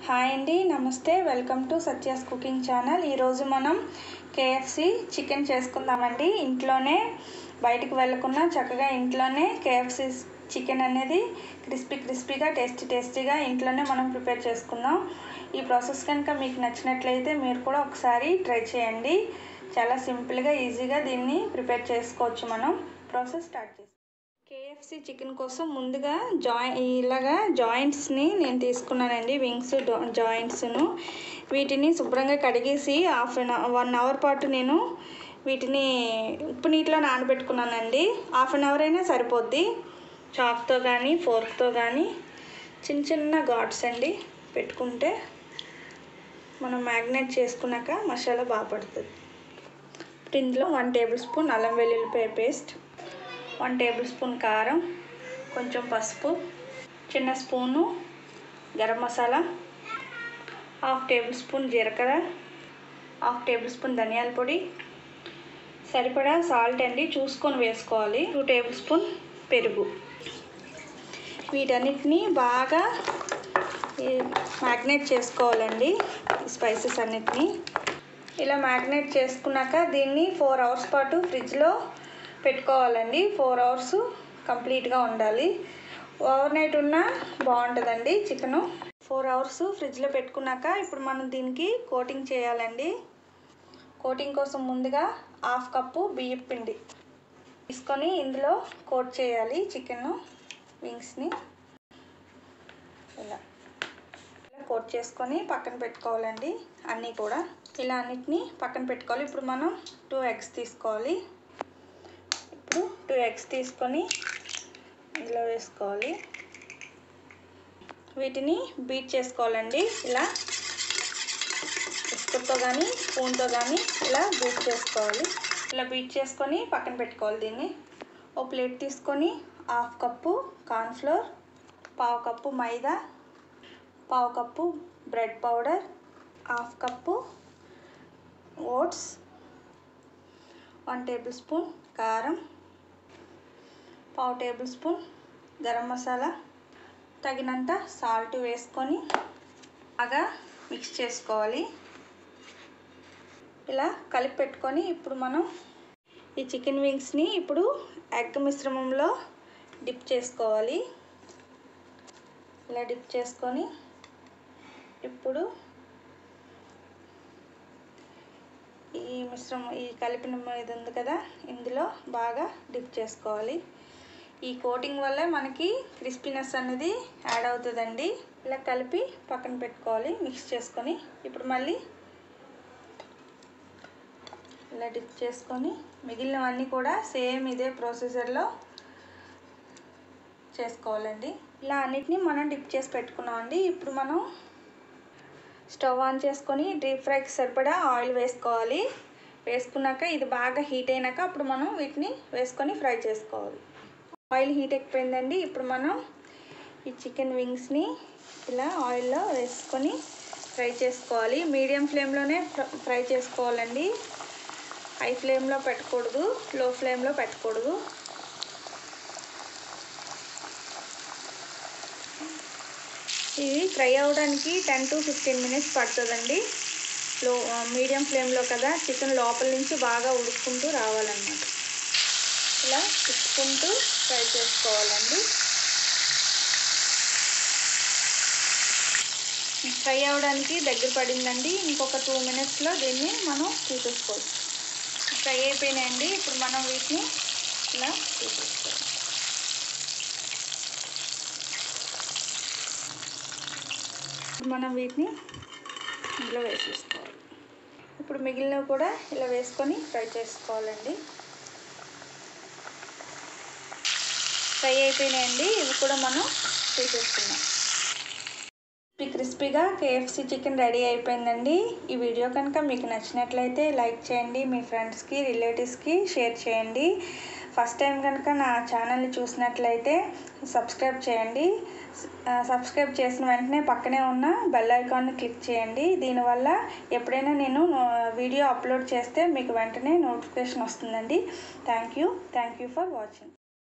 hi అండి నమస్తే welcome to Satya's cooking channel ఈరోజు మనం కేఎఫ్సి చికెన్ చేసుకుందామండి ఇంట్లోనే బయటకు వెళ్ళకుండా చక్కగా ఇంట్లోనే కేఎఫ్సి చికెన్ అనేది క్రిస్పీ క్రిస్పీగా టేస్టీ టేస్టీగా ఇంట్లోనే మనం ప్రిపేర్ చేసుకుందాం ఈ ప్రాసెస్ కనుక మీకు నచ్చినట్లయితే మీరు కూడా ఒకసారి ట్రై చేయండి చాలా సింపుల్గా ఈజీగా దీన్ని ప్రిపేర్ చేసుకోవచ్చు మనం ప్రాసెస్ స్టార్ట్ చేస్తాం కేఎఫ్సి చికెన్ కోసం ముందుగా జాయి ఇలాగా జాయింట్స్ని నేను తీసుకున్నానండి వింగ్స్ జాయింట్స్ను వీటిని శుభ్రంగా కడిగేసి హాఫ్ అన్ వన్ అవర్ పాటు నేను వీటిని ఉప్పు నీటిలో నానబెట్టుకున్నానండి హాఫ్ అన్ అవర్ అయినా సరిపోద్ది చాక్తో కానీ ఫోర్క్తో కానీ చిన్న చిన్న ఘాట్స్ అండి పెట్టుకుంటే మనం మ్యాగ్నేట్ చేసుకున్నాక మసాలా బాగా పడుతుంది ఇప్పుడు ఇందులో వన్ టేబుల్ స్పూన్ అల్లం వెల్లుల్లిపాయ పేస్ట్ వన్ టేబుల్ స్పూన్ కారం కొంచెం పసుపు చిన్న స్పూను గరం మసాలా హాఫ్ టేబుల్ స్పూన్ జీలకర్ర హాఫ్ టేబుల్ స్పూన్ ధనియాల పొడి సరిపడా సాల్ట్ అండి చూసుకొని వేసుకోవాలి టూ టేబుల్ స్పూన్ పెరుగు వీటన్నిటిని బాగా మ్యాగ్నేట్ చేసుకోవాలండి ఈ స్పైసెస్ అన్నిటిని ఇలా మ్యాగ్నేట్ చేసుకున్నాక దీన్ని ఫోర్ అవర్స్ పాటు ఫ్రిడ్జ్లో పెట్టుకోవాలండి ఫోర్ అవర్స్ కంప్లీట్గా ఉండాలి ఓవర్ నైట్ ఉన్నా బాగుంటుందండి చికెను ఫోర్ అవర్స్ ఫ్రిడ్జ్లో పెట్టుకున్నాక ఇప్పుడు మనం దీనికి కోటింగ్ చేయాలండి కోటింగ్ కోసం ముందుగా హాఫ్ కప్పు బియ్యం పిండి తీసుకొని ఇందులో కోట్ చేయాలి చికెన్ వింగ్స్ని ఇలా ఇలా కోట్ చేసుకొని పక్కన పెట్టుకోవాలండి అన్నీ కూడా ఇలా అన్నిటినీ పక్కన పెట్టుకోవాలి ఇప్పుడు మనం టూ ఎగ్స్ తీసుకోవాలి ఇప్పుడు టూ ఎగ్స్ తీసుకొని ఇందులో వేసుకోవాలి వీటిని బీట్ చేసుకోవాలండి ఇలా బిస్కెట్తో కానీ స్పూన్తో కానీ ఇలా బీట్ చేసుకోవాలి ఇలా బీట్ చేసుకొని పక్కన పెట్టుకోవాలి దీన్ని ఓ ప్లేట్ తీసుకొని హాఫ్ కప్పు కార్న్ఫ్లోర్ పావు కప్పు మైదా పావు cup bread powder half cup oats one tablespoon కారం పావు టేబుల్ స్పూన్ గరం మసాలా తగినంత సాల్ట్ వేసుకొని బాగా మిక్స్ చేసుకోవాలి ఇలా కలిపి పెట్టుకొని ఇప్పుడు మనం ఈ చికెన్ వింగ్స్ని ఇప్పుడు ఎగ్ మిశ్రమంలో డిప్ చేసుకోవాలి ఇలా డిప్ చేసుకొని ఇప్పుడు ఈ మిశ్రమం ఈ కలిపిన ఇది ఉంది కదా ఇందులో బాగా డిప్ చేసుకోవాలి ఈ కోటింగ్ వల్ల మనకి క్రిస్పీనెస్ అనేది యాడ్ అవుతుందండి ఇలా కలిపి పక్కన పెట్టుకోవాలి మిక్స్ చేసుకొని ఇప్పుడు మళ్ళీ ఇలా డిప్ చేసుకొని మిగిలినవన్నీ కూడా సేమ్ ఇదే ప్రొసీజర్లో చేసుకోవాలండి ఇలా అన్నిటినీ మనం డిప్ చేసి పెట్టుకున్నామండి ఇప్పుడు మనం స్టవ్ ఆన్ చేసుకొని డీప్ ఫ్రైకి సరిపడా ఆయిల్ వేసుకోవాలి వేసుకున్నాక ఇది బాగా హీట్ అయినాక అప్పుడు మనం వీటిని వేసుకొని ఫ్రై చేసుకోవాలి ఆయిల్ హీట్ ఎక్కిపోయిందండి ఇప్పుడు మనం ఈ చికెన్ వింగ్స్ని ఇలా ఆయిల్లో వేసుకొని ఫ్రై చేసుకోవాలి మీడియం ఫ్లేమ్లోనే ఫ్రై చేసుకోవాలండి హై ఫ్లేమ్లో పెట్టకూడదు లో ఫ్లేమ్లో పెట్టకూడదు ఇవి ఫ్రై అవ్వడానికి టెన్ టు ఫిఫ్టీన్ మినిట్స్ పడుతుందండి లో మీడియం ఫ్లేమ్లో కదా చికెన్ లోపల నుంచి బాగా ఉడుక్కుంటూ రావాలన్నమాట ఇలా తిప్పుకుంటూ ఫ్రై చేసుకోవాలండి ఫ్రై అవ్వడానికి దగ్గర పడిందండి ఇంకొక టూ మినిట్స్లో దీన్ని మనం తీసేసుకోవచ్చు ఫ్రై అయిపోయినాయండి ఇప్పుడు మనం వీటిని ఇలా తీసేసుకోవాలి మనం వీటిని ఇందులో వేసేసుకోవాలి ఇప్పుడు మిగిలినవి కూడా ఇలా వేసుకొని ఫ్రై చేసుకోవాలండి ఫ్రై అయిపోయినాయండి ఇవి కూడా మనం తీసేసుకున్నాం క్రిస్పీగా కేఎఫ్సి చికెన్ రెడీ అయిపోయిందండి ఈ వీడియో కనుక మీకు నచ్చినట్లయితే లైక్ చేయండి మీ ఫ్రెండ్స్కి రిలేటివ్స్కి షేర్ చేయండి ఫస్ట్ టైం కనుక నా ఛానల్ని చూసినట్లయితే సబ్స్క్రైబ్ చేయండి సబ్స్క్రైబ్ చేసిన వెంటనే పక్కనే ఉన్న బెల్ ఐకాన్ని క్లిక్ చేయండి దీనివల్ల ఎప్పుడైనా నేను వీడియో అప్లోడ్ చేస్తే మీకు వెంటనే నోటిఫికేషన్ వస్తుందండి thank you thank you for watching